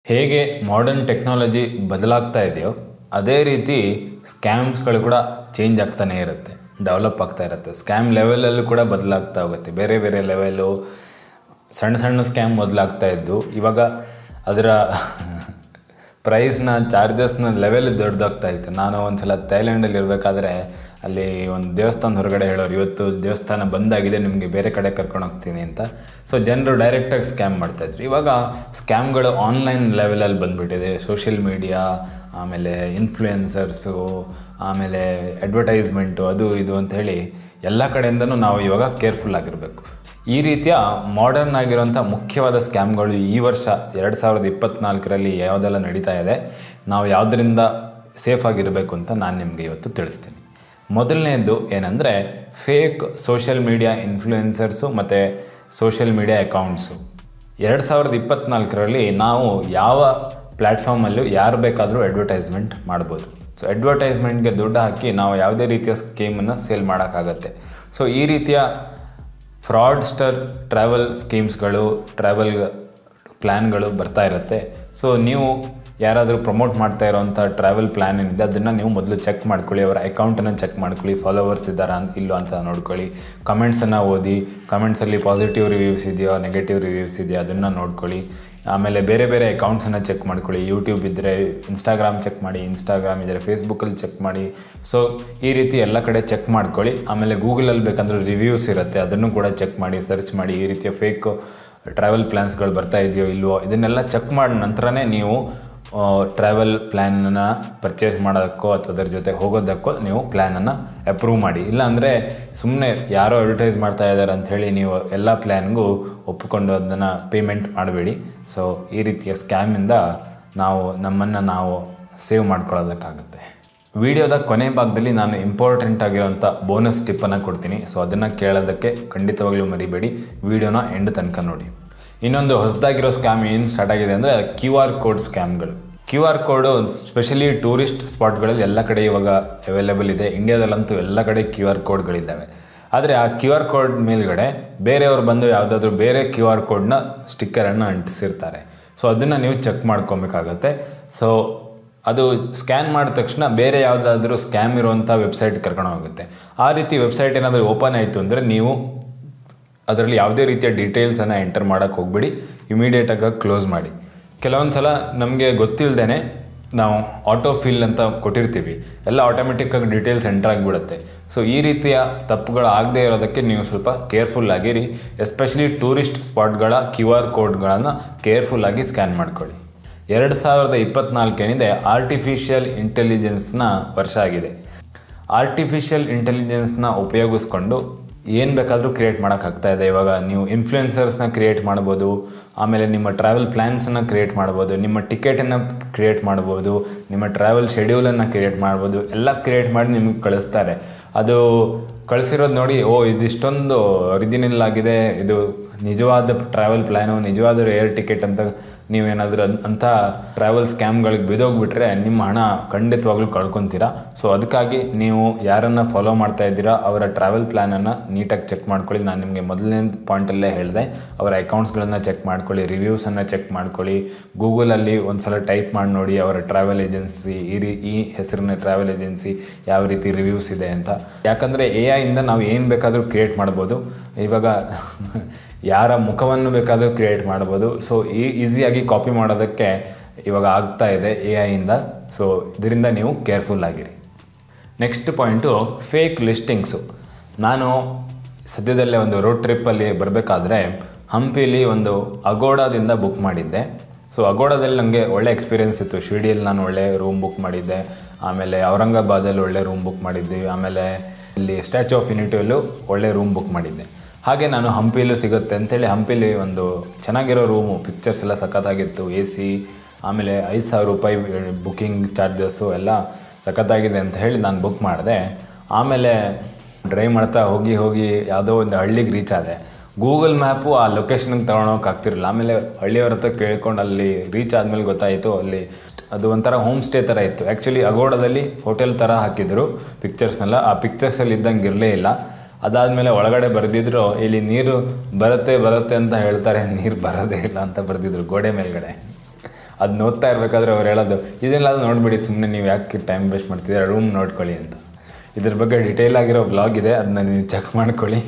ಹೇಗೆ modern technology ಬದಲಾಗ್ತಾ ಇದೆಯೋ ಅದೇ ರೀತಿ ಸ್ಕ್ಯಾಮ್ಸ್ಗಳು ಕೂಡ ಚೇಂಜ್ ಆಗ್ತಾನೇ ಇರುತ್ತೆ ಡೆವಲಪ್ ಆಗ್ತಾ ಇರುತ್ತೆ ಸ್ಕ್ಯಾಮ್ ಲೆವೆಲಲ್ಲೂ ಕೂಡ ಬದಲಾಗ್ತಾ ಹೋಗುತ್ತೆ ಬೇರೆ ಬೇರೆ ಲೆವೆಲು ಸಣ್ಣ ಸಣ್ಣ ಸ್ಕ್ಯಾಮ್ ಮೊದಲಾಗ್ತಾ ಇದ್ದು ಇವಾಗ ಅದರ ಪ್ರೈಸ್ನ ಚಾರ್ಜಸ್ನ ಲೆವೆಲ್ ದೊಡ್ಡದಾಗ್ತಾ ಇತ್ತು ನಾನು ಒಂದ್ಸಲ ಥೈಲ್ಯಾಂಡಲ್ಲಿ ಇರಬೇಕಾದ್ರೆ ಅಲ್ಲಿ ಒಂದು ದೇವಸ್ಥಾನ ಹೊರಗಡೆ ಹೇಳೋರು ಇವತ್ತು ದೇವಸ್ಥಾನ ಬಂದಾಗಿದೆ ನಿಮಗೆ ಬೇರೆ ಕಡೆ ಕರ್ಕೊಂಡು ಹೋಗ್ತೀನಿ ಅಂತ ಸೊ ಜನರು ಡೈರೆಕ್ಟಾಗಿ ಸ್ಕ್ಯಾಮ್ ಮಾಡ್ತಾಯಿದ್ರು ಇವಾಗ ಸ್ಕ್ಯಾಮ್ಗಳು ಆನ್ಲೈನ್ ಲೆವೆಲಲ್ಲಿ ಬಂದುಬಿಟ್ಟಿದೆ ಸೋಷಿಯಲ್ ಮೀಡಿಯಾ ಆಮೇಲೆ ಇನ್ಫ್ಲೂಯೆನ್ಸರ್ಸು ಆಮೇಲೆ ಅಡ್ವರ್ಟೈಸ್ಮೆಂಟು ಅದು ಇದು ಅಂತ ಹೇಳಿ ಎಲ್ಲ ಕಡೆಯಿಂದನೂ ನಾವು ಇವಾಗ ಕೇರ್ಫುಲ್ ಆಗಿರಬೇಕು ಈ ರೀತಿಯ ಮಾಡರ್ನ್ ಆಗಿರುವಂಥ ಮುಖ್ಯವಾದ ಸ್ಕ್ಯಾಮ್ಗಳು ಈ ವರ್ಷ ಎರಡು ಸಾವಿರದ ಇಪ್ಪತ್ತ್ನಾಲ್ಕರಲ್ಲಿ ಯಾವುದೆಲ್ಲ ನಡೀತಾ ಇದೆ ನಾವು ಯಾವುದರಿಂದ ಸೇಫ್ ಆಗಿರಬೇಕು ಅಂತ ನಾನು ನಿಮಗೆ ಇವತ್ತು ತಿಳಿಸ್ತೀನಿ ಮೊದಲನೇದು ಏನಂದರೆ ಫೇಕ್ ಸೋಷಿಯಲ್ ಮೀಡಿಯಾ ಇನ್ಫ್ಲೂಯೆನ್ಸರ್ಸು ಮತ್ತು ಸೋಷಿಯಲ್ ಮೀಡಿಯಾ ಅಕೌಂಟ್ಸು ಎರಡು ಸಾವಿರದ ಇಪ್ಪತ್ತ್ನಾಲ್ಕರಲ್ಲಿ ನಾವು ಯಾವ ಪ್ಲ್ಯಾಟ್ಫಾರ್ಮಲ್ಲೂ ಯಾರು ಬೇಕಾದರೂ ಅಡ್ವರ್ಟೈಸ್ಮೆಂಟ್ ಮಾಡ್ಬೋದು ಸೊ ಅಡ್ವರ್ಟೈಸ್ಮೆಂಟ್ಗೆ ದುಡ್ಡು ಹಾಕಿ ನಾವು ಯಾವುದೇ ರೀತಿಯ ಸ್ಕೀಮನ್ನು ಸೇಲ್ ಮಾಡೋಕ್ಕಾಗತ್ತೆ ಸೊ ಈ ರೀತಿಯ ಫ್ರಾಡ್ಸ್ಟರ್ ಟ್ರಾವೆಲ್ ಸ್ಕೀಮ್ಸ್ಗಳು ಟ್ರಾವೆಲ್ ಪ್ಲ್ಯಾನ್ಗಳು ಬರ್ತಾ ಇರುತ್ತೆ ಸೊ ನೀವು ಯಾರಾದರೂ ಪ್ರಮೋಟ್ ಮಾಡ್ತಾ ಇರೋವಂಥ ಟ್ರಾವೆಲ್ ಪ್ಲ್ಯಾನ್ ಏನಿದೆ ಅದನ್ನು ನೀವು ಮೊದಲು ಚೆಕ್ ಮಾಡ್ಕೊಳ್ಳಿ ಅವರ ಅಕೌಂಟನ್ನು ಚೆಕ್ ಮಾಡ್ಕೊಳ್ಳಿ ಫಾಲೋವರ್ಸ್ ಇದ್ದಾರಾ ಅಂತ ಇಲ್ಲೋ ಅಂತ ನೋಡ್ಕೊಳ್ಳಿ ಕಮೆಂಟ್ಸನ್ನು ಓದಿ ಕಮೆಂಟ್ಸಲ್ಲಿ ಪಾಸಿಟಿವ್ ರಿವ್ಯೂಸ್ ಇದೆಯೋ ನೆಗೆಟಿವ್ ರಿವ್ಯೂಸ್ ಇದೆಯೋ ಅದನ್ನು ನೋಡ್ಕೊಳ್ಳಿ ಆಮೇಲೆ ಬೇರೆ ಬೇರೆ ಅಕೌಂಟ್ಸನ್ನು ಚೆಕ್ ಮಾಡ್ಕೊಳ್ಳಿ ಯೂಟ್ಯೂಬ್ ಇದ್ದರೆ ಇನ್ಸ್ಟಾಗ್ರಾಮ್ ಚೆಕ್ ಮಾಡಿ ಇನ್ಸ್ಟಾಗ್ರಾಮ್ ಇದ್ದರೆ ಫೇಸ್ಬುಕ್ಕಲ್ಲಿ ಚೆಕ್ ಮಾಡಿ ಸೊ ಈ ರೀತಿ ಎಲ್ಲ ಕಡೆ ಚೆಕ್ ಮಾಡ್ಕೊಳ್ಳಿ ಆಮೇಲೆ ಗೂಗಲಲ್ಲಿ ಬೇಕಂದ್ರೆ ರಿವ್ಯೂಸ್ ಇರುತ್ತೆ ಅದನ್ನು ಕೂಡ ಚೆಕ್ ಮಾಡಿ ಸರ್ಚ್ ಮಾಡಿ ಈ ರೀತಿಯ ಫೇಕ್ ಟ್ರಾವೆಲ್ ಪ್ಲ್ಯಾನ್ಸ್ಗಳು ಬರ್ತಾ ಇದೆಯೋ ಇಲ್ವೋ ಇದನ್ನೆಲ್ಲ ಚೆಕ್ ಮಾಡಿದ ನಂತರನೇ ನೀವು ಟ್ರಾವೆಲ್ ಪ್ಲ್ಯಾನನ್ನು ಪರ್ಚೇಸ್ ಮಾಡೋದಕ್ಕೋ ಅಥವಾ ಅದ್ರ ಜೊತೆ ಹೋಗೋದಕ್ಕೋ ನೀವು ಪ್ಲ್ಯಾನನ್ನು ಅಪ್ರೂವ್ ಮಾಡಿ ಇಲ್ಲಾಂದರೆ ಸುಮ್ಮನೆ ಯಾರೋ ಅಡ್ವರ್ಟೈಸ್ ಮಾಡ್ತಾ ಇದ್ದಾರೆ ಅಂಥೇಳಿ ನೀವು ಎಲ್ಲ ಪ್ಲ್ಯಾನ್ಗೂ ಒಪ್ಪಿಕೊಂಡು ಅದನ್ನು ಪೇಮೆಂಟ್ ಮಾಡಬೇಡಿ ಸೊ ಈ ರೀತಿಯ ಸ್ಕ್ಯಾಮಿಂದ ನಾವು ನಮ್ಮನ್ನು ನಾವು ಸೇವ್ ಮಾಡ್ಕೊಳ್ಳೋದಕ್ಕಾಗುತ್ತೆ ವಿಡಿಯೋದ ಕೊನೆ ಭಾಗದಲ್ಲಿ ನಾನು ಇಂಪಾರ್ಟೆಂಟ್ ಆಗಿರೋಂಥ ಬೋನಸ್ ಟಿಪ್ಪನ್ನು ಕೊಡ್ತೀನಿ ಸೊ ಅದನ್ನು ಕೇಳೋದಕ್ಕೆ ಖಂಡಿತವಾಗ್ಲೂ ಮರಿಬೇಡಿ ವಿಡಿಯೋನ ಎಂಡ್ ತನಕ ನೋಡಿ ಇನ್ನೊಂದು ಹೊಸದಾಗಿರೋ ಸ್ಕ್ಯಾಮ್ ಏನು ಸ್ಟಾರ್ಟ್ ಆಗಿದೆ ಅಂದರೆ ಕ್ಯೂ ಆರ್ ಕೋಡ್ ಸ್ಕ್ಯಾಮ್ಗಳು Q R code specially tourist ಸ್ಪಾಟ್ಗಳಲ್ಲಿ ಎಲ್ಲ ಕಡೆ ಇವಾಗ ಅವೈಲೇಬಲ್ ಇದೆ ಇಂಡಿಯಾದಲ್ಲಂತೂ ಎಲ್ಲ ಕಡೆ ಕ್ಯೂ ಆರ್ ಕೋಡ್ಗಳಿದ್ದಾವೆ ಆದರೆ ಆ ಕ್ಯೂ ಆರ್ ಕೋಡ್ ಮೇಲ್ಗಡೆ ಬೇರೆಯವರು ಬಂದು ಯಾವುದಾದ್ರೂ ಬೇರೆ ಕ್ಯೂ ಆರ್ ಕೋಡ್ನ ಸ್ಟಿಕ್ಕರನ್ನು ಅಂಟಿಸಿರ್ತಾರೆ ಸೊ ಅದನ್ನು ನೀವು ಚೆಕ್ ಮಾಡ್ಕೊಬೇಕಾಗತ್ತೆ ಸೊ ಅದು ಸ್ಕ್ಯಾನ್ ಮಾಡಿದ ತಕ್ಷಣ ಬೇರೆ ಯಾವುದಾದ್ರೂ ಸ್ಕ್ಯಾಮ್ ಇರುವಂಥ ವೆಬ್ಸೈಟ್ ಕರ್ಕೊಂಡು ಹೋಗುತ್ತೆ ಆ ರೀತಿ ವೆಬ್ಸೈಟ್ ಏನಾದರೂ ಓಪನ್ ಆಯಿತು ಅಂದರೆ ನೀವು ಅದರಲ್ಲಿ ಯಾವುದೇ ರೀತಿಯ ಡೀಟೇಲ್ಸನ್ನು ಎಂಟರ್ ಮಾಡೋಕ್ಕೆ ಹೋಗ್ಬೇಡಿ ಇಮಿಡಿಯೇಟಾಗಿ ಕ್ಲೋಸ್ ಮಾಡಿ ಕೆಲವೊಂದು ಸಲ ನಮಗೆ ಗೊತ್ತಿಲ್ಲದೇ ನಾವು ಆಟೋ ಫಿಲ್ ಅಂತ ಕೊಟ್ಟಿರ್ತೀವಿ ಎಲ್ಲ ಆಟೋಮೆಟಿಕ್ಕಾಗಿ ಡೀಟೇಲ್ಸ್ ಎಂಟರ್ ಆಗಿಬಿಡುತ್ತೆ ಸೊ ಈ ರೀತಿಯ ತಪ್ಪುಗಳು ಆಗದೇ ಇರೋದಕ್ಕೆ ನೀವು ಸ್ವಲ್ಪ ಕೇರ್ಫುಲ್ ಆಗಿರಿ ಎಸ್ಪೆಷಲಿ ಟೂರಿಸ್ಟ್ ಸ್ಪಾಟ್ಗಳ ಕ್ಯೂ ಆರ್ ಕೋಡ್ಗಳನ್ನು ಕೇರ್ಫುಲ್ಲಾಗಿ ಸ್ಕ್ಯಾನ್ ಮಾಡ್ಕೊಳ್ಳಿ ಎರಡು ಸಾವಿರದ ಇಪ್ಪತ್ನಾಲ್ಕೇನಿದೆ ಆರ್ಟಿಫಿಷಿಯಲ್ ಇಂಟೆಲಿಜೆನ್ಸ್ನ ವರ್ಷ ಆಗಿದೆ ಆರ್ಟಿಫಿಷಿಯಲ್ ಇಂಟೆಲಿಜೆನ್ಸ್ನ ಉಪಯೋಗಿಸ್ಕೊಂಡು ಏನು ಬೇಕಾದರೂ ಕ್ರಿಯೇಟ್ ಮಾಡೋಕ್ಕಾಗ್ತಾ ಇದೆ ಇವಾಗ ನೀವು ಇನ್ಫ್ಲೂಯೆನ್ಸರ್ಸ್ನ ಕ್ರಿಯೇಟ್ ಮಾಡ್ಬೋದು ಆಮೇಲೆ ನಿಮ್ಮ ಟ್ರಾವೆಲ್ ಪ್ಲ್ಯಾನ್ಸನ್ನು ಕ್ರಿಯೇಟ್ ಮಾಡ್ಬೋದು ನಿಮ್ಮ ಟಿಕೆಟನ್ನು ಕ್ರಿಯೇಟ್ ಮಾಡ್ಬೋದು ನಿಮ್ಮ ಟ್ರಾವೆಲ್ ಶೆಡ್ಯೂಲನ್ನು ಕ್ರಿಯೇಟ್ ಮಾಡ್ಬೋದು ಎಲ್ಲ ಕ್ರಿಯೇಟ್ ಮಾಡಿ ನಿಮಗೆ ಕಳಿಸ್ತಾರೆ ಅದು ಕಳಿಸಿರೋದು ನೋಡಿ ಓ ಇದಿಷ್ಟೊಂದು ಒರಿಜಿನಲ್ ಆಗಿದೆ ಇದು ನಿಜವಾದ ಟ್ರಾವೆಲ್ ಪ್ಲ್ಯಾನು ನಿಜವಾದ ಏರ್ ಟಿಕೆಟ್ ಅಂತ ನೀವೇನಾದರೂ ಅಂಥ ಟ್ರಾವೆಲ್ ಸ್ಕ್ಯಾಮ್ಗಳಿಗೆ ಬಿದ್ದೋಗ್ಬಿಟ್ರೆ ನಿಮ್ಮ ಹಣ ಖಂಡಿತವಾಗ್ಲೂ ಕಳ್ಕೊತೀರಾ ಸೊ ಅದಕ್ಕಾಗಿ ನೀವು ಯಾರನ್ನು ಫಾಲೋ ಮಾಡ್ತಾ ಇದ್ದೀರಾ ಅವರ ಟ್ರಾವೆಲ್ ಪ್ಲ್ಯಾನನ್ನು ನೀಟಾಗಿ ಚೆಕ್ ಮಾಡ್ಕೊಳ್ಳಿ ನಾನು ನಿಮಗೆ ಮೊದಲನೇ ಪಾಯಿಂಟಲ್ಲೇ ಹೇಳಿದೆ ಅವರ ಅಕೌಂಟ್ಸ್ಗಳನ್ನು ಚೆಕ್ ಮಾಡ್ಕೊಳ್ಳಿ ರಿವ್ಯೂಸನ್ನು ಚೆಕ್ ಮಾಡ್ಕೊಳ್ಳಿ ಗೂಗಲಲ್ಲಿ ಒಂದು ಸಲ ಟೈಪ್ ಮಾಡಿ ನೋಡಿ ಅವರ ಟ್ರಾವೆಲ್ ಏಜೆನ್ಸಿ ಈ ರೀ ಈ ಹೆಸರಿನ ಟ್ರಾವೆಲ್ ಏಜೆನ್ಸಿ ಯಾವ ರೀತಿ ರಿವ್ಯೂಸ್ ಇದೆ ಅಂತ ಯಾಕಂದರೆ ಎ ಐಯಿಂದ ನಾವು ಏನು ಬೇಕಾದರೂ ಕ್ರಿಯೇಟ್ ಮಾಡ್ಬೋದು ಇವಾಗ ಯಾರ ಮುಖವನ್ನು ಬೇಕಾದರೂ ಕ್ರಿಯೇಟ್ ಮಾಡ್ಬೋದು ಸೊ ಈ ಈಸಿಯಾಗಿ ಕಾಪಿ ಮಾಡೋದಕ್ಕೆ ಇವಾಗ ಆಗ್ತಾ ಇದೆ ಎ ಐಯಿಂದ ಸೊ ಇದರಿಂದ ನೀವು ಕೇರ್ಫುಲ್ ಆಗಿರಿ ನೆಕ್ಸ್ಟ್ ಪಾಯಿಂಟು ಫೇಕ್ ಲಿಸ್ಟಿಂಗ್ಸು ನಾನು ಸದ್ಯದಲ್ಲೇ ಒಂದು ರೋಡ್ ಟ್ರಿಪ್ಪಲ್ಲಿ ಬರಬೇಕಾದ್ರೆ ಹಂಪಿಲಿ ಒಂದು ಅಗೋಡಾದಿಂದ ಬುಕ್ ಮಾಡಿದ್ದೆ ಸೊ ಅಗೋಡಾದಲ್ಲಿ ನನಗೆ ಒಳ್ಳೆ ಎಕ್ಸ್ಪೀರಿಯೆನ್ಸ್ ಇತ್ತು ಶಿರ್ಡಿಯಲ್ಲಿ ನಾನು ಒಳ್ಳೆ ರೂಮ್ ಬುಕ್ ಮಾಡಿದ್ದೆ ಆಮೇಲೆ ಔರಂಗಾಬಾದಲ್ಲಿ ಒಳ್ಳೆ ರೂಮ್ ಬುಕ್ ಮಾಡಿದ್ವಿ ಆಮೇಲೆ ಇಲ್ಲಿ ಸ್ಟ್ಯಾಚು ಆಫ್ ಯೂನಿಟಿಯಲ್ಲೂ ಒಳ್ಳೆ ರೂಮ್ ಬುಕ್ ಮಾಡಿದ್ದೆ ಹಾಗೆ ನಾನು ಹಂಪಿಲೂ ಸಿಗುತ್ತೆ ಅಂತೇಳಿ ಹಂಪಿಲಿ ಒಂದು ಚೆನ್ನಾಗಿರೋ ರೂಮು ಪಿಕ್ಚರ್ಸ್ ಎಲ್ಲ ಸಖತ್ತಾಗಿತ್ತು ಎ ಸಿ ಆಮೇಲೆ ಐದು ಸಾವಿರ ರೂಪಾಯಿ ಬುಕ್ಕಿಂಗ್ ಚಾರ್ಜಸ್ಸು ಎಲ್ಲ ಸಖತ್ತಾಗಿದೆ ಅಂತ ಹೇಳಿ ನಾನು ಬುಕ್ ಮಾಡಿದೆ ಆಮೇಲೆ ಡ್ರೈವ್ ಮಾಡ್ತಾ ಹೋಗಿ ಹೋಗಿ ಯಾವುದೋ ಒಂದು ಹಳ್ಳಿಗೆ ರೀಚ್ ಆದೆ ಗೂಗಲ್ ಮ್ಯಾಪು ಆ ಲೊಕೇಶನ್ಗೆ ತೊಗೊಳೋಕೆ ಆಗ್ತಿರಲಿಲ್ಲ ಆಮೇಲೆ ಹಳ್ಳಿಯವ್ರ ಹತ್ರ ಕೇಳ್ಕೊಂಡು ಅಲ್ಲಿ ರೀಚ್ ಆದಮೇಲೆ ಗೊತ್ತಾಯಿತು ಅಲ್ಲಿ ಅದು ಒಂಥರ ಹೋಮ್ ಸ್ಟೇ ಥರ ಇತ್ತು ಆ್ಯಕ್ಚುಲಿ ಅಗೋಡದಲ್ಲಿ ಹೋಟೆಲ್ ಥರ ಹಾಕಿದ್ರು ಪಿಕ್ಚರ್ಸ್ನೆಲ್ಲ ಆ ಪಿಕ್ಚರ್ಸಲ್ಲಿ ಇದ್ದಂಗೆ ಇರಲೇ ಇಲ್ಲ ಅದಾದಮೇಲೆ ಒಳಗಡೆ ಬರೆದಿದ್ರು ಇಲ್ಲಿ ನೀರು ಬರುತ್ತೆ ಬರುತ್ತೆ ಅಂತ ಹೇಳ್ತಾರೆ ನೀರು ಬರೋದೇ ಇಲ್ಲ ಅಂತ ಬರೆದಿದ್ರು ಗೋಡೆ ಮೇಲ್ಗಡೆ ಅದನ್ನ ಓದ್ತಾ ಇರಬೇಕಾದ್ರೆ ಅವ್ರು ಹೇಳೋದು ಇದೆಲ್ಲ ನೋಡಿಬಿಡಿ ಸುಮ್ಮನೆ ನೀವು ಯಾಕೆ ಟೈಮ್ ವೇಸ್ಟ್ ಮಾಡ್ತಿದ್ದೀರಾ ರೂಮ್ ನೋಡ್ಕೊಳ್ಳಿ ಅಂತ ಇದ್ರ ಬಗ್ಗೆ ಡಿಟೇಲ್ ಆಗಿರೋ ಬ್ಲಾಗ್ ಇದೆ ಅದನ್ನ ನೀವು ಚೆಕ್ ಮಾಡ್ಕೊಳ್ಳಿ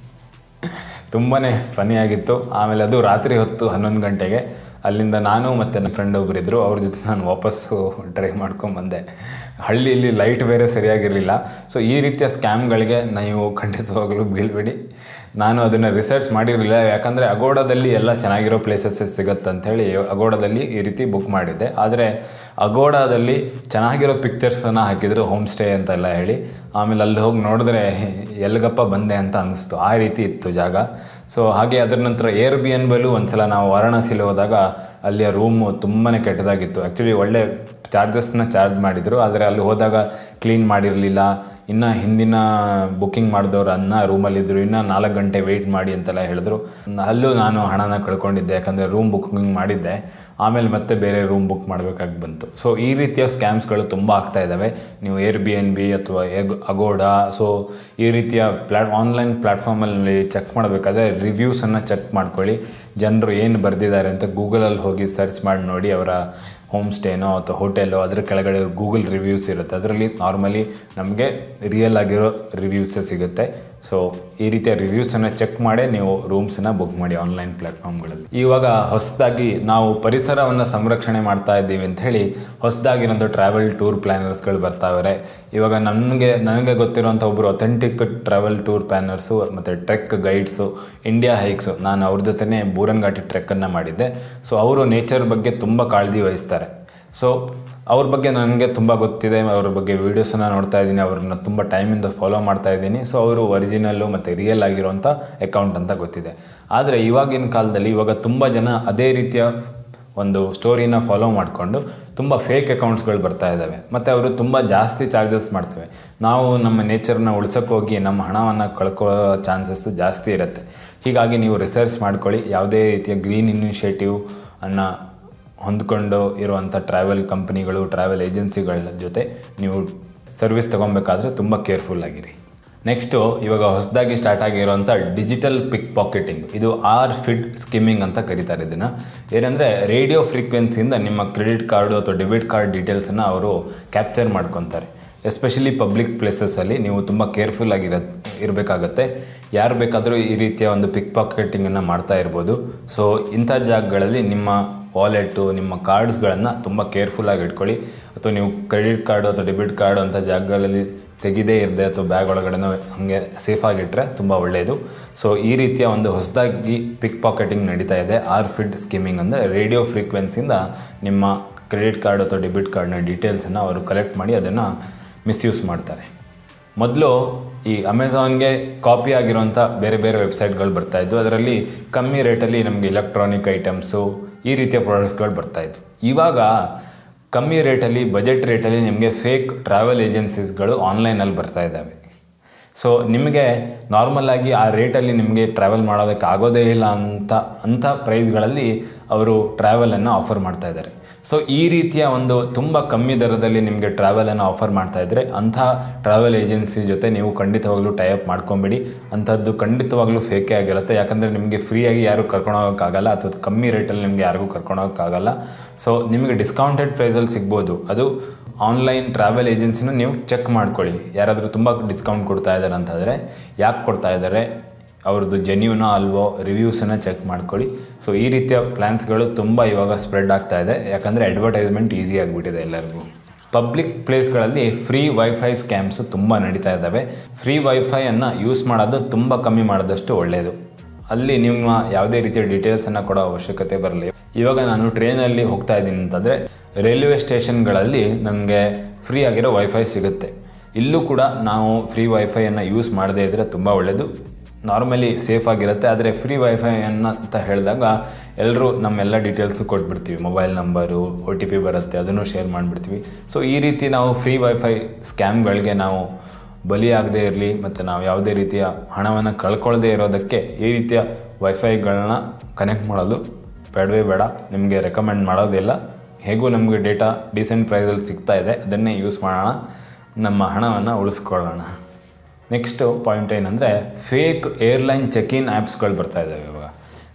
ತುಂಬಾ ಫನಿಯಾಗಿತ್ತು ಆಮೇಲೆ ಅದು ರಾತ್ರಿ ಹೊತ್ತು ಹನ್ನೊಂದು ಗಂಟೆಗೆ ಅಲ್ಲಿಂದ ನಾನು ಮತ್ತು ನನ್ನ ಫ್ರೆಂಡ್ ಒಬ್ಬರಿದ್ದರು ಅವ್ರ ಜೊತೆ ನಾನು ವಾಪಸ್ಸು ಡ್ರೈವ್ ಮಾಡ್ಕೊಂಬಂದೆ ಹಳ್ಳಿಯಲ್ಲಿ ಲೈಟ್ ಬೇರೆ ಸರಿಯಾಗಿರಲಿಲ್ಲ ಸೊ ಈ ರೀತಿಯ ಸ್ಕ್ಯಾಮ್ಗಳಿಗೆ ನೀವು ಖಂಡಿತವಾಗಲೂ ಬೀಳ್ಬೇಡಿ ನಾನು ಅದನ್ನು ರಿಸರ್ಚ್ ಮಾಡಿರಲಿಲ್ಲ ಯಾಕಂದರೆ ಅಗೋಡಾದಲ್ಲಿ ಎಲ್ಲ ಚೆನ್ನಾಗಿರೋ ಪ್ಲೇಸಸ್ ಸಿಗುತ್ತೆ ಅಂಥೇಳಿ ಅಗೋಡಾದಲ್ಲಿ ಈ ರೀತಿ ಬುಕ್ ಮಾಡಿದ್ದೆ ಆದರೆ ಅಗೋಡಾದಲ್ಲಿ ಚೆನ್ನಾಗಿರೋ ಪಿಕ್ಚರ್ಸನ್ನು ಹಾಕಿದ್ರು ಹೋಮ್ ಸ್ಟೇ ಅಂತೆಲ್ಲ ಹೇಳಿ ಆಮೇಲೆ ಅಲ್ಲಿ ಹೋಗಿ ನೋಡಿದ್ರೆ ಎಲ್ಗಪ್ಪ ಬಂದೆ ಅಂತ ಅನ್ನಿಸ್ತು ಆ ರೀತಿ ಇತ್ತು ಜಾಗ ಸೊ ಹಾಗೆ ಅದರ ನಂತರ ಏರ್ ಬಿ ಎನ್ ಬಲ್ಲೂ ಒಂದು ಸಲ ನಾವು ವಾರಾಣಸಿಲಿ ಹೋದಾಗ ಅಲ್ಲಿಯ ರೂಮು ತುಂಬಾ ಕೆಟ್ಟದಾಗಿತ್ತು ಆ್ಯಕ್ಚುಲಿ ಒಳ್ಳೆ ಚಾರ್ಜಸ್ನ ಚಾರ್ಜ್ ಮಾಡಿದರು ಆದರೆ ಅಲ್ಲಿ ಹೋದಾಗ ಕ್ಲೀನ್ ಮಾಡಿರಲಿಲ್ಲ ಇನ್ನು ಹಿಂದಿನ ಬುಕ್ಕಿಂಗ್ ಮಾಡಿದವರು ಅನ್ನ ರೂಮಲ್ಲಿದ್ದರು ಇನ್ನು ನಾಲ್ಕು ಗಂಟೆ ವೆಯ್ಟ್ ಮಾಡಿ ಅಂತೆಲ್ಲ ಹೇಳಿದ್ರು ಅಲ್ಲೂ ನಾನು ಹಣನ ಕಳ್ಕೊಂಡಿದ್ದೆ ಯಾಕಂದರೆ ರೂಮ್ ಬುಕ್ಕಿಂಗ್ ಮಾಡಿದ್ದೆ ಆಮೇಲೆ ಮತ್ತೆ ಬೇರೆ ರೂಮ್ ಬುಕ್ ಮಾಡಬೇಕಾಗಿ ಬಂತು ಸೊ ಈ ರೀತಿಯ ಸ್ಕ್ಯಾಮ್ಸ್ಗಳು ತುಂಬ ಆಗ್ತಾ ಇದ್ದಾವೆ ನೀವು ಏರ್ ಬಿ ಎನ್ ಬಿ ಅಥವಾ ಎಗ್ ಅಗೋಡಾ ಸೊ ಈ ರೀತಿಯ ಪ್ಲ್ಯಾಟ್ ಆನ್ಲೈನ್ ಪ್ಲ್ಯಾಟ್ಫಾರ್ಮಲ್ಲಿ ಚೆಕ್ ಮಾಡಬೇಕಾದ್ರೆ ರಿವ್ಯೂಸನ್ನು ಚೆಕ್ ಮಾಡ್ಕೊಳ್ಳಿ ಜನರು ಏನು ಬರೆದಿದ್ದಾರೆ ಅಂತ ಗೂಗಲಲ್ಲಿ ಹೋಗಿ ಸರ್ಚ್ ಮಾಡಿ ನೋಡಿ ಅವರ ಹೋಮ್ ಸ್ಟೇನೋ ಅಥವಾ ಹೋಟೆಲೋ ಅದ್ರ ಕೆಳಗಡೆ ಗೂಗಲ್ ರಿವ್ಯೂಸ್ ಇರುತ್ತೆ ಅದರಲ್ಲಿ ನಾರ್ಮಲಿ ನಮಗೆ ರಿಯಲ್ ಆಗಿರೋ ರಿವ್ಯೂಸೇ ಸಿಗುತ್ತೆ ಸೊ ಈ ರೀತಿಯ ರಿವ್ಯೂಸನ್ನು ಚೆಕ್ ಮಾಡೇ ನೀವು ರೂಮ್ಸನ್ನು ಬುಕ್ ಮಾಡಿ ಆನ್ಲೈನ್ ಪ್ಲ್ಯಾಟ್ಫಾರ್ಮ್ಗಳಲ್ಲಿ ಇವಾಗ ಹೊಸದಾಗಿ ನಾವು ಪರಿಸರವನ್ನು ಸಂರಕ್ಷಣೆ ಮಾಡ್ತಾ ಇದ್ದೀವಿ ಅಂತ ಹೇಳಿ ಹೊಸದಾಗಿರೋಂಥ ಟ್ರಾವೆಲ್ ಟೂರ್ ಪ್ಲ್ಯಾನರ್ಸ್ಗಳು ಬರ್ತಾವ್ರೆ ಇವಾಗ ನನಗೆ ನನಗೆ ಗೊತ್ತಿರೋಂಥ ಒಬ್ಬರು ಅಥೆಂಟಿಕ್ ಟ್ರಾವೆಲ್ ಟೂರ್ ಪ್ಲ್ಯಾನರ್ಸು ಮತ್ತು ಟ್ರೆಕ್ ಗೈಡ್ಸು ಇಂಡಿಯಾ ಹೈಕ್ಸು ನಾನು ಅವ್ರ ಜೊತೆನೇ ಬೂರಂಘಾಟಿ ಟ್ರೆಕ್ಕನ್ನು ಮಾಡಿದ್ದೆ ಸೊ ಅವರು ನೇಚರ್ ಬಗ್ಗೆ ತುಂಬ ಕಾಳಜಿ ವಹಿಸ್ತಾರೆ ಸೊ ಅವ್ರ ಬಗ್ಗೆ ನನಗೆ ತುಂಬ ಗೊತ್ತಿದೆ ಅವ್ರ ಬಗ್ಗೆ ವೀಡಿಯೋಸನ್ನು ನೋಡ್ತಾ ಇದ್ದೀನಿ ಅವ್ರನ್ನ ತುಂಬ ಟೈಮಿಂದ ಫಾಲೋ ಮಾಡ್ತಾ ಇದ್ದೀನಿ ಸೊ ಅವರು ಒರಿಜಿನಲ್ಲು ಮತ್ತು ರಿಯಲ್ ಆಗಿರೋಂಥ ಅಕೌಂಟ್ ಅಂತ ಗೊತ್ತಿದೆ ಆದರೆ ಇವಾಗಿನ ಕಾಲದಲ್ಲಿ ಇವಾಗ ತುಂಬ ಜನ ಅದೇ ರೀತಿಯ ಒಂದು ಸ್ಟೋರಿನ ಫಾಲೋ ಮಾಡಿಕೊಂಡು ತುಂಬ ಫೇಕ್ ಅಕೌಂಟ್ಸ್ಗಳು ಬರ್ತಾ ಇದ್ದಾವೆ ಮತ್ತು ಅವರು ತುಂಬ ಜಾಸ್ತಿ ಚಾರ್ಜಸ್ ಮಾಡ್ತೇವೆ ನಾವು ನಮ್ಮ ನೇಚರ್ನ ಉಳ್ಸೋಕೆ ಹೋಗಿ ನಮ್ಮ ಹಣವನ್ನು ಕಳ್ಕೊಳ್ಳೋ ಚಾನ್ಸಸ್ಸು ಜಾಸ್ತಿ ಇರುತ್ತೆ ಹೀಗಾಗಿ ನೀವು ರಿಸರ್ಚ್ ಮಾಡ್ಕೊಳ್ಳಿ ಯಾವುದೇ ರೀತಿಯ ಗ್ರೀನ್ ಇನಿಷಿಯೇಟಿವ್ ಅನ್ನು ಹೊಂದ್ಕೊಂಡು ಇರುವಂಥ ಟ್ರಾವೆಲ್ ಕಂಪ್ನಿಗಳು ಟ್ರಾವೆಲ್ ಏಜೆನ್ಸಿಗಳ ಜೊತೆ ನೀವು ಸರ್ವಿಸ್ ತೊಗೊಬೇಕಾದ್ರೆ ತುಂಬ ಕೇರ್ಫುಲ್ ಆಗಿರಿ ನೆಕ್ಸ್ಟು ಇವಾಗ ಹೊಸದಾಗಿ ಸ್ಟಾರ್ಟ್ ಆಗಿರುವಂಥ ಡಿಜಿಟಲ್ ಪಿಕ್ ಪಾಕೆಟಿಂಗ್ ಇದು ಆರ್ ಫಿಡ್ ಸ್ಕಿಮ್ಮಿಂಗ್ ಅಂತ ಕರೀತಾರೆ ಇದನ್ನು ಏನಂದರೆ ರೇಡಿಯೋ ಫ್ರೀಕ್ವೆನ್ಸಿಯಿಂದ ನಿಮ್ಮ ಕ್ರೆಡಿಟ್ ಕಾರ್ಡು ಅಥವಾ ಡೆಬಿಟ್ ಕಾರ್ಡ್ ಡೀಟೇಲ್ಸನ್ನು ಅವರು ಕ್ಯಾಪ್ಚರ್ ಮಾಡ್ಕೊತಾರೆ ಎಸ್ಪೆಷಲಿ ಪಬ್ಲಿಕ್ ಪ್ಲೇಸಸಲ್ಲಿ ನೀವು ತುಂಬ ಕೇರ್ಫುಲ್ ಆಗಿರ ಇರಬೇಕಾಗತ್ತೆ ಯಾರು ಬೇಕಾದರೂ ಈ ರೀತಿಯ ಒಂದು ಪಿಕ್ ಪಾಕೆಟಿಂಗನ್ನು ಮಾಡ್ತಾ ಇರ್ಬೋದು ಸೊ ಇಂಥ ಜಾಗಗಳಲ್ಲಿ ನಿಮ್ಮ ವಾಲೆಟು ನಿಮ್ಮ ಕಾರ್ಡ್ಸ್ಗಳನ್ನು ತುಂಬ ಕೇರ್ಫುಲ್ಲಾಗಿ ಇಟ್ಕೊಳ್ಳಿ ಅಥವಾ ನೀವು ಕ್ರೆಡಿಟ್ ಕಾರ್ಡು ಅಥವಾ ಡೆಬಿಟ್ ಕಾರ್ಡು ಅಂಥ ಜಾಗಗಳಲ್ಲಿ ತೆಗೆದೇ ಇರದೆ ಅಥವಾ ಬ್ಯಾಗ್ ಒಳಗಡೆನೂ ಹಾಗೆ ಸೇಫಾಗಿಟ್ಟರೆ ತುಂಬ ಒಳ್ಳೆಯದು ಸೊ ಈ ರೀತಿಯ ಒಂದು ಹೊಸದಾಗಿ ಪಿಕ್ ಪಾಕೆಟಿಂಗ್ ನಡೀತಾ ಇದೆ ಆರ್ ಫಿಡ್ ಸ್ಕಿಮ್ಮಿಂಗ್ ಅಂದರೆ ರೇಡಿಯೋ ಫ್ರೀಕ್ವೆನ್ಸಿಯಿಂದ ನಿಮ್ಮ ಕ್ರೆಡಿಟ್ ಕಾರ್ಡ್ ಅಥವಾ ಡೆಬಿಟ್ ಕಾರ್ಡ್ನ ಡೀಟೇಲ್ಸನ್ನು ಅವರು ಕಲೆಕ್ಟ್ ಮಾಡಿ ಅದನ್ನು ಮಿಸ್ಯೂಸ್ ಮಾಡ್ತಾರೆ ಮೊದಲು ಈ ಅಮೆಝಾನ್ಗೆ ಕಾಪಿ ಆಗಿರುವಂಥ ಬೇರೆ ಬೇರೆ ವೆಬ್ಸೈಟ್ಗಳು ಬರ್ತಾಯಿದ್ವು ಅದರಲ್ಲಿ ಕಮ್ಮಿ ರೇಟಲ್ಲಿ ನಮಗೆ ಎಲೆಕ್ಟ್ರಾನಿಕ್ ಐಟಮ್ಸು ಈ ರೀತಿಯ ಪ್ರಾಡಕ್ಟ್ಸ್ಗಳು ಬರ್ತಾಯಿದ್ವು ಇವಾಗ ಕಮ್ಮಿ ರೇಟಲ್ಲಿ ಬಜೆಟ್ ರೇಟಲ್ಲಿ ನಿಮಗೆ ಫೇಕ್ ಟ್ರಾವೆಲ್ ಏಜೆನ್ಸೀಸ್ಗಳು ಆನ್ಲೈನಲ್ಲಿ ಬರ್ತಾ ಇದ್ದಾವೆ ಸೊ ನಿಮಗೆ ನಾರ್ಮಲಾಗಿ ಆ ರೇಟಲ್ಲಿ ನಿಮಗೆ ಟ್ರಾವೆಲ್ ಮಾಡೋದಕ್ಕೆ ಆಗೋದೇ ಇಲ್ಲ ಅಂತ ಅಂಥ ಪ್ರೈಸ್ಗಳಲ್ಲಿ ಅವರು ಟ್ರಾವೆಲನ್ನು ಆಫರ್ ಮಾಡ್ತಾ ಇದ್ದಾರೆ ಸೊ ಈ ರೀತಿಯ ಒಂದು ತುಂಬ ಕಮ್ಮಿ ದರದಲ್ಲಿ ನಿಮಗೆ ಟ್ರಾವೆಲನ್ನು ಆಫರ್ ಮಾಡ್ತಾ ಇದ್ದರೆ ಅಂಥ ಟ್ರಾವೆಲ್ ಏಜೆನ್ಸಿ ಜೊತೆ ನೀವು ಖಂಡಿತವಾಗ್ಲೂ ಟೈಅಪ್ ಮಾಡ್ಕೊಂಬಿಡಿ ಅಂಥದ್ದು ಖಂಡಿತವಾಗ್ಲೂ ಫೇಕೇ ಆಗಿರುತ್ತೆ ಯಾಕಂದರೆ ನಿಮಗೆ ಫ್ರೀಯಾಗಿ ಯಾರು ಕರ್ಕೊಂಡು ಹೋಗೋಕ್ಕಾಗಲ್ಲ ಅಥವಾ ಕಮ್ಮಿ ರೇಟಲ್ಲಿ ನಿಮಗೆ ಯಾರಿಗೂ ಕರ್ಕೊಂಡು ಹೋಗೋಕ್ಕಾಗಲ್ಲ ಸೊ ನಿಮಗೆ ಡಿಸ್ಕೌಂಟೆಡ್ ಪ್ರೈಸಲ್ಲಿ ಸಿಗ್ಬೋದು ಅದು ಆನ್ಲೈನ್ ಟ್ರಾವೆಲ್ ಏಜೆನ್ಸಿನ ನೀವು ಚೆಕ್ ಮಾಡ್ಕೊಳ್ಳಿ ಯಾರಾದರೂ ತುಂಬ ಡಿಸ್ಕೌಂಟ್ ಕೊಡ್ತಾ ಇದ್ದಾರೆ ಅಂತಂದರೆ ಯಾಕೆ ಕೊಡ್ತಾ ಇದ್ದಾರೆ ಅವ್ರದ್ದು ಜೆನ್ಯೂನೋ ಅಲ್ವೋ ರಿವ್ಯೂಸನ್ನು ಚೆಕ್ ಮಾಡ್ಕೊಳ್ಳಿ ಸೊ ಈ ರೀತಿಯ ಪ್ಲ್ಯಾನ್ಸ್ಗಳು ತುಂಬ ಇವಾಗ ಸ್ಪ್ರೆಡ್ ಆಗ್ತಾ ಇದೆ ಯಾಕಂದರೆ ಅಡ್ವರ್ಟೈಸ್ಮೆಂಟ್ ಈಸಿ ಆಗಿಬಿಟ್ಟಿದೆ ಎಲ್ಲರಿಗೂ ಪಬ್ಲಿಕ್ ಪ್ಲೇಸ್ಗಳಲ್ಲಿ ಫ್ರೀ ವೈಫೈ ಸ್ಕ್ಯಾಮ್ಸು ತುಂಬ ನಡೀತಾ ಇದ್ದಾವೆ ಫ್ರೀ ವೈಫೈಯನ್ನು ಯೂಸ್ ಮಾಡೋದು ತುಂಬ ಕಮ್ಮಿ ಮಾಡೋದಷ್ಟು ಒಳ್ಳೆಯದು ಅಲ್ಲಿ ನಿಮ್ಮ ಯಾವುದೇ ರೀತಿಯ ಡೀಟೇಲ್ಸನ್ನು ಕೊಡೋ ಅವಶ್ಯಕತೆ ಬರಲಿ ಇವಾಗ ನಾನು ಟ್ರೈನಲ್ಲಿ ಹೋಗ್ತಾ ಇದ್ದೀನಿ ಅಂತಂದರೆ ರೈಲ್ವೆ ಸ್ಟೇಷನ್ಗಳಲ್ಲಿ ನಮಗೆ ಫ್ರೀ ಆಗಿರೋ ವೈಫೈ ಸಿಗುತ್ತೆ ಇಲ್ಲೂ ಕೂಡ ನಾವು ಫ್ರೀ ವೈಫೈಯನ್ನು ಯೂಸ್ ಮಾಡದೇ ಇದ್ದರೆ ತುಂಬ ಒಳ್ಳೆಯದು ನಾರ್ಮಲಿ ಸೇಫ್ ಆಗಿರುತ್ತೆ ಆದರೆ ಫ್ರೀ ವೈಫೈಯನ್ನು ಅಂತ ಹೇಳಿದಾಗ ಎಲ್ಲರೂ ನಮ್ಮೆಲ್ಲ ಡೀಟೇಲ್ಸು ಕೊಟ್ಬಿಡ್ತೀವಿ mobile number O T P ಬರುತ್ತೆ ಅದನ್ನು ಶೇರ್ ಮಾಡಿಬಿಡ್ತೀವಿ ಸೊ ಈ ರೀತಿ ನಾವು ಫ್ರೀ ವೈಫೈ ಸ್ಕ್ಯಾಮ್ಗಳಿಗೆ ನಾವು ಬಲಿಯಾಗದೇ ಇರಲಿ ಮತ್ತು ನಾವು ಯಾವುದೇ ರೀತಿಯ ಹಣವನ್ನು ಕಳ್ಕೊಳ್ಳದೇ ಇರೋದಕ್ಕೆ ಈ ರೀತಿಯ ವೈಫೈಗಳನ್ನ ಕನೆಕ್ಟ್ ಮಾಡೋದು ಬೇಡವೇ ಬೇಡ ನಿಮಗೆ ರೆಕಮೆಂಡ್ ಮಾಡೋದಿಲ್ಲ ಹೇಗೂ ನಮಗೆ ಡೇಟಾ ಡೀಸೆಂಟ್ ಪ್ರೈಸಲ್ಲಿ ಸಿಗ್ತಾ ಇದೆ ಅದನ್ನೇ ಯೂಸ್ ಮಾಡೋಣ ನಮ್ಮ ಹಣವನ್ನು ಉಳಿಸ್ಕೊಳ್ಳೋಣ ನೆಕ್ಸ್ಟು ಪಾಯಿಂಟ್ ಏನಂದರೆ ಫೇಕ್ ಏರ್ಲೈನ್ ಚೆಕ್ ಇನ್ ಆ್ಯಪ್ಸ್ಗಳು ಬರ್ತಾ ಇದ್ದಾವೆ ಇವಾಗ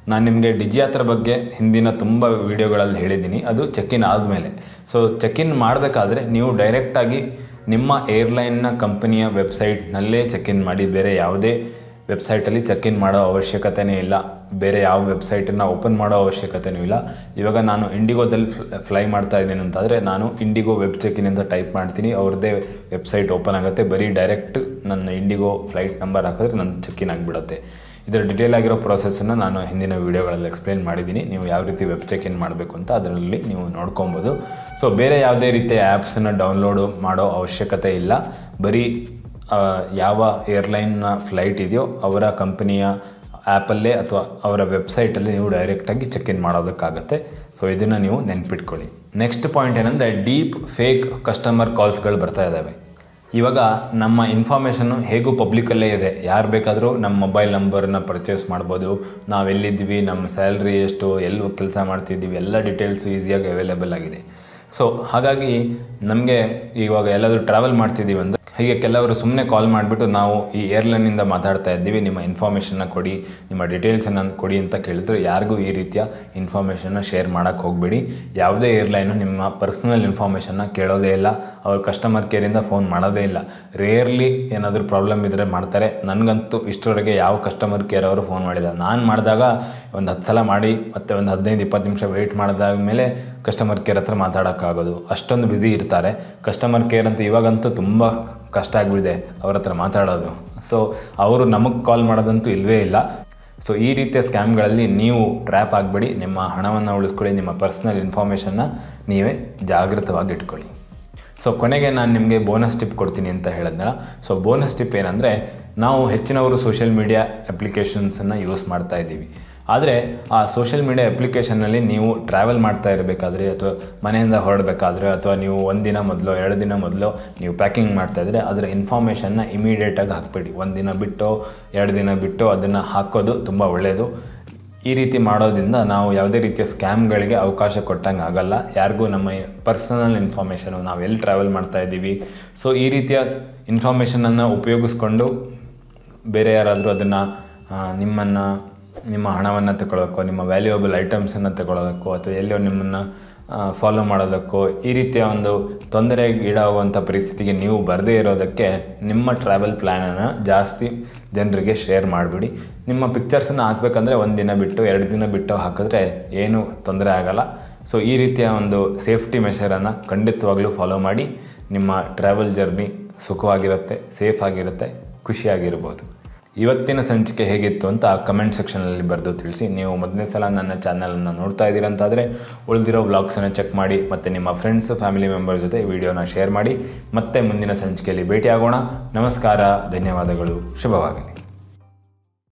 ನಾನು ನಿಮಗೆ ಡಿಜಿಯಾತ್ರ ಬಗ್ಗೆ ಹಿಂದಿನ ತುಂಬ ವೀಡಿಯೋಗಳಲ್ಲಿ ಹೇಳಿದ್ದೀನಿ ಅದು ಚೆಕ್ ಇನ್ ಆದಮೇಲೆ ಸೊ ಚೆಕ್ ಇನ್ ಮಾಡಬೇಕಾದ್ರೆ ನೀವು ಡೈರೆಕ್ಟಾಗಿ ನಿಮ್ಮ ಏರ್ಲೈನ್ನ ಕಂಪನಿಯ ವೆಬ್ಸೈಟ್ನಲ್ಲೇ ಚೆಕ್ ಇನ್ ಮಾಡಿ ಬೇರೆ ಯಾವುದೇ ವೆಬ್ಸೈಟಲ್ಲಿ ಚೆಕ್ ಇನ್ ಮಾಡೋ ಅವಶ್ಯಕತೆಯೇ ಇಲ್ಲ ಬೇರೆ ಯಾವ ವೆಬ್ಸೈಟನ್ನು ಓಪನ್ ಮಾಡೋ ಅವಶ್ಯಕತೆಯೂ ಇಲ್ಲ ಇವಾಗ ನಾನು ಇಂಡಿಗೋದಲ್ಲಿ ಫ್ಲೈ ಮಾಡ್ತಾ ಇದ್ದೀನಿ ಅಂತಂದರೆ ನಾನು ಇಂಡಿಗೋ ವೆಬ್ ಚೆಕ್ ಇನ್ ಅಂತ ಟೈಪ್ ಮಾಡ್ತೀನಿ ಅವ್ರದ್ದೇ ವೆಬ್ಸೈಟ್ ಓಪನ್ ಆಗುತ್ತೆ ಬರೀ ಡೈರೆಕ್ಟ್ ನನ್ನ ಇಂಡಿಗೋ ಫ್ಲೈಟ್ ನಂಬರ್ ಹಾಕಿದ್ರೆ ನನ್ನ ಚೆಕ್ ಇನ್ ಆಗಿಬಿಡುತ್ತೆ ಇದರ ಡಿಟೇಲ್ ಆಗಿರೋ ಪ್ರೊಸೆಸನ್ನು ನಾನು ಹಿಂದಿನ ವೀಡಿಯೋಗಳಲ್ಲಿ ಎಕ್ಸ್ಪ್ಲೇನ್ ಮಾಡಿದ್ದೀನಿ ನೀವು ಯಾವ ರೀತಿ ವೆಬ್ ಚೆಕ್ ಇನ್ ಮಾಡಬೇಕು ಅಂತ ಅದರಲ್ಲಿ ನೀವು ನೋಡ್ಕೊಬೋದು ಸೊ ಬೇರೆ ಯಾವುದೇ ರೀತಿಯ ಆ್ಯಪ್ಸನ್ನು ಡೌನ್ಲೋಡು ಮಾಡೋ ಅವಶ್ಯಕತೆ ಇಲ್ಲ ಬರೀ ಆ, ಯಾವ ಏರ್ಲೈನ್ನ ಫ್ಲೈಟ್ ಇದೆಯೋ ಅವರ ಕಂಪನಿಯ ಆ್ಯಪಲ್ಲೇ ಅಥವಾ ಅವರ ವೆಬ್ಸೈಟಲ್ಲಿ ನೀವು ಡೈರೆಕ್ಟಾಗಿ ಚೆಕ್ ಇನ್ ಮಾಡೋದಕ್ಕಾಗತ್ತೆ ಸೊ ಇದನ್ನು ನೀವು ನೆನ್ಪಿಟ್ಕೊಳ್ಳಿ ನೆಕ್ಸ್ಟ್ ಪಾಯಿಂಟ್ ಏನಂದರೆ ಡೀಪ್ ಫೇಕ್ ಕಸ್ಟಮರ್ ಕಾಲ್ಸ್ಗಳು ಬರ್ತಾ ಇದ್ದಾವೆ ಇವಾಗ ನಮ್ಮ ಇನ್ಫಾರ್ಮೇಷನ್ನು ಹೇಗೂ ಪಬ್ಲಿಕಲ್ಲೇ ಇದೆ ಯಾರು ಬೇಕಾದರೂ ನಮ್ಮ ಮೊಬೈಲ್ ನಂಬರ್ನ ಪರ್ಚೇಸ್ ಮಾಡ್ಬೋದು ನಾವು ಎಲ್ಲಿದ್ದೀವಿ ನಮ್ಮ ಸ್ಯಾಲ್ರಿ ಎಷ್ಟು ಎಲ್ಲಿ ಕೆಲಸ ಮಾಡ್ತಿದ್ದೀವಿ ಎಲ್ಲ ಡೀಟೇಲ್ಸು ಈಸಿಯಾಗಿ ಅವೈಲೇಬಲ್ ಆಗಿದೆ ಸೊ ಹಾಗಾಗಿ ನಮಗೆ ಇವಾಗ ಎಲ್ಲಾದರೂ ಟ್ರಾವೆಲ್ ಮಾಡ್ತಿದ್ದೀವಿ ಅಂದರೆ ಹೀಗೆ ಕೆಲವರು ಸುಮ್ಮನೆ ಕಾಲ್ ಮಾಡಿಬಿಟ್ಟು ನಾವು ಈ ಏರ್ಲೈನಿಂದ ಮಾತಾಡ್ತಾ ಇದ್ದೀವಿ ನಿಮ್ಮ ಇನ್ಫಾರ್ಮೇಷನ್ನ ಕೊಡಿ ನಿಮ್ಮ ಡೀಟೇಲ್ಸನ್ನು ಕೊಡಿ ಅಂತ ಕೇಳಿದ್ರೆ ಯಾರಿಗೂ ಈ ರೀತಿಯ ಇನ್ಫಾರ್ಮೇಷನ್ನ ಶೇರ್ ಮಾಡೋಕ್ಕೆ ಹೋಗಬೇಡಿ ಯಾವುದೇ ಏರ್ಲೈನು ನಿಮ್ಮ ಪರ್ಸನಲ್ ಇನ್ಫಾರ್ಮೇಷನ್ನ ಕೇಳೋದೇ ಇಲ್ಲ ಅವ್ರ ಕಸ್ಟಮರ್ ಕೇರಿಂದ ಫೋನ್ ಮಾಡೋದೇ ಇಲ್ಲ ರೇರ್ಲಿ ಏನಾದರೂ ಪ್ರಾಬ್ಲಮ್ ಇದ್ದರೆ ಮಾಡ್ತಾರೆ ನನಗಂತೂ ಇಷ್ಟರವರೆಗೆ ಯಾವ ಕಸ್ಟಮರ್ ಕೇರ್ ಅವರು ಫೋನ್ ಮಾಡಿಲ್ಲ ನಾನು ಮಾಡಿದಾಗ ಒಂದು ಹತ್ತು ಸಲ ಮಾಡಿ ಮತ್ತು ಒಂದು ಹದಿನೈದು ಇಪ್ಪತ್ತು ನಿಮಿಷ ವೆಯ್ಟ್ ಮಾಡಿದಾಗ ಮೇಲೆ ಕಸ್ಟಮರ್ ಕೇರ್ ಹತ್ರ ಮಾತಾಡೋಕ್ಕಾಗೋದು ಅಷ್ಟೊಂದು ಬ್ಯುಸಿ ಇರ್ತಾರೆ ಕಸ್ಟಮರ್ ಕೇರ್ ಅಂತ ಇವಾಗಂತೂ ತುಂಬ ಕಷ್ಟ ಆಗಿಬಿಟ್ಟಿದೆ ಅವ್ರ ಹತ್ರ ಮಾತಾಡೋದು ಸೊ ಅವರು ನಮಗೆ ಕಾಲ್ ಮಾಡೋದಂತೂ ಇಲ್ಲವೇ ಇಲ್ಲ ಸೊ ಈ ರೀತಿಯ ಸ್ಕ್ಯಾಮ್ಗಳಲ್ಲಿ ನೀವು ಟ್ರ್ಯಾಪ್ ಆಗಬೇಡಿ ನಿಮ್ಮ ಹಣವನ್ನು ಉಳಿಸ್ಕೊಳ್ಳಿ ನಿಮ್ಮ ಪರ್ಸ್ನಲ್ ಇನ್ಫಾರ್ಮೇಷನ್ನ ನೀವೇ ಜಾಗೃತವಾಗಿ ಇಟ್ಕೊಳ್ಳಿ ಸೊ ಕೊನೆಗೆ ನಾನು ನಿಮಗೆ ಬೋನಸ್ ಟಿಪ್ ಕೊಡ್ತೀನಿ ಅಂತ ಹೇಳಿದ್ನಲ್ಲ ಸೊ ಬೋನಸ್ ಟಿಪ್ ಏನಂದರೆ ನಾವು ಹೆಚ್ಚಿನವರು ಸೋಷಿಯಲ್ ಮೀಡಿಯಾ ಅಪ್ಲಿಕೇಶನ್ಸನ್ನು ಯೂಸ್ ಮಾಡ್ತಾ ಇದ್ದೀವಿ ಆದರೆ ಆ ಸೋಷಿಯಲ್ ಮೀಡಿಯಾ ಅಪ್ಲಿಕೇಶನ್ನಲ್ಲಿ ನೀವು ಟ್ರಾವೆಲ್ ಮಾಡ್ತಾ ಇರಬೇಕಾದ್ರೆ ಅಥವಾ ಮನೆಯಿಂದ ಹೊರಡಬೇಕಾದ್ರೆ ಅಥವಾ ನೀವು ಒಂದು ದಿನ ಮೊದಲು ಎರಡು ದಿನ ಮೊದಲು ನೀವು ಪ್ಯಾಕಿಂಗ್ ಮಾಡ್ತಾ ಇದ್ದರೆ ಅದರ ಇನ್ಫಾರ್ಮೇಷನ್ನ ಇಮಿಡಿಯೇಟಾಗಿ ಹಾಕ್ಬೇಡಿ ಒಂದು ದಿನ ಬಿಟ್ಟು ಎರಡು ದಿನ ಬಿಟ್ಟು ಅದನ್ನು ಹಾಕೋದು ತುಂಬ ಒಳ್ಳೆಯದು ಈ ರೀತಿ ಮಾಡೋದ್ರಿಂದ ನಾವು ಯಾವುದೇ ರೀತಿಯ ಸ್ಕ್ಯಾಮ್ಗಳಿಗೆ ಅವಕಾಶ ಕೊಟ್ಟಂಗೆ ಆಗಲ್ಲ ಯಾರಿಗೂ ನಮ್ಮ ಪರ್ಸನಲ್ ಇನ್ಫಾರ್ಮೇಷನು ನಾವು ಎಲ್ಲಿ ಟ್ರಾವೆಲ್ ಮಾಡ್ತಾ ಇದ್ದೀವಿ ಸೊ ಈ ರೀತಿಯ ಇನ್ಫಾರ್ಮೇಷನನ್ನು ಉಪಯೋಗಿಸ್ಕೊಂಡು ಬೇರೆ ಯಾರಾದರೂ ಅದನ್ನು ನಿಮ್ಮನ್ನು ನಿಮ್ಮ ಹಣವನ್ನು ತಗೊಳ್ಳೋಕ್ಕೋ ನಿಮ್ಮ ವ್ಯಾಲ್ಯೂಯಬಲ್ ಐಟಮ್ಸನ್ನು ತಗೊಳ್ಳೋದಕ್ಕೋ ಅಥವಾ ಎಲ್ಲೋ ನಿಮ್ಮನ್ನು ಫಾಲೋ ಮಾಡೋದಕ್ಕೋ ಈ ರೀತಿಯ ಒಂದು ತೊಂದರೆಗೆ ಈಡಾಗುವಂಥ ಪರಿಸ್ಥಿತಿಗೆ ನೀವು ಬರದೇ ಇರೋದಕ್ಕೆ ನಿಮ್ಮ ಟ್ರಾವೆಲ್ ಪ್ಲ್ಯಾನನ್ನು ಜಾಸ್ತಿ ಜನರಿಗೆ ಶೇರ್ ಮಾಡಿಬಿಡಿ ನಿಮ್ಮ ಪಿಕ್ಚರ್ಸನ್ನು ಹಾಕಬೇಕಂದ್ರೆ ಒಂದು ದಿನ ಬಿಟ್ಟು ಎರಡು ದಿನ ಬಿಟ್ಟು ಹಾಕಿದ್ರೆ ಏನೂ ತೊಂದರೆ ಆಗಲ್ಲ ಸೊ ಈ ರೀತಿಯ ಒಂದು ಸೇಫ್ಟಿ ಮೆಷರನ್ನು ಖಂಡಿತವಾಗ್ಲೂ ಫಾಲೋ ಮಾಡಿ ನಿಮ್ಮ ಟ್ರಾವೆಲ್ ಜರ್ನಿ ಸುಖವಾಗಿರುತ್ತೆ ಸೇಫ್ ಆಗಿರುತ್ತೆ ಖುಷಿಯಾಗಿರ್ಬೋದು ಇವತ್ತಿನ ಸಂಚಿಕೆ ಹೇಗಿತ್ತು ಅಂತ ಕಮೆಂಟ್ ಸೆಕ್ಷನಲ್ಲಿ ಬರೆದು ತಿಳಿಸಿ ನೀವು ಮೊದಲನೇ ಸಲ ನನ್ನ ಚಾನಲನ್ನು ನೋಡ್ತಾ ಇದ್ದೀರಂತಾದರೆ ಉಳಿದಿರೋ ವ್ಲಾಗ್ಸನ್ನು ಚೆಕ್ ಮಾಡಿ ಮತ್ತು ನಿಮ್ಮ ಫ್ರೆಂಡ್ಸ್ ಫ್ಯಾಮಿಲಿ ಮೆಂಬರ್ ಜೊತೆ ವಿಡಿಯೋನ ಶೇರ್ ಮಾಡಿ ಮತ್ತೆ ಮುಂದಿನ ಸಂಚಿಕೆಯಲ್ಲಿ ಭೇಟಿಯಾಗೋಣ ನಮಸ್ಕಾರ ಧನ್ಯವಾದಗಳು ಶುಭವಾಗಲಿ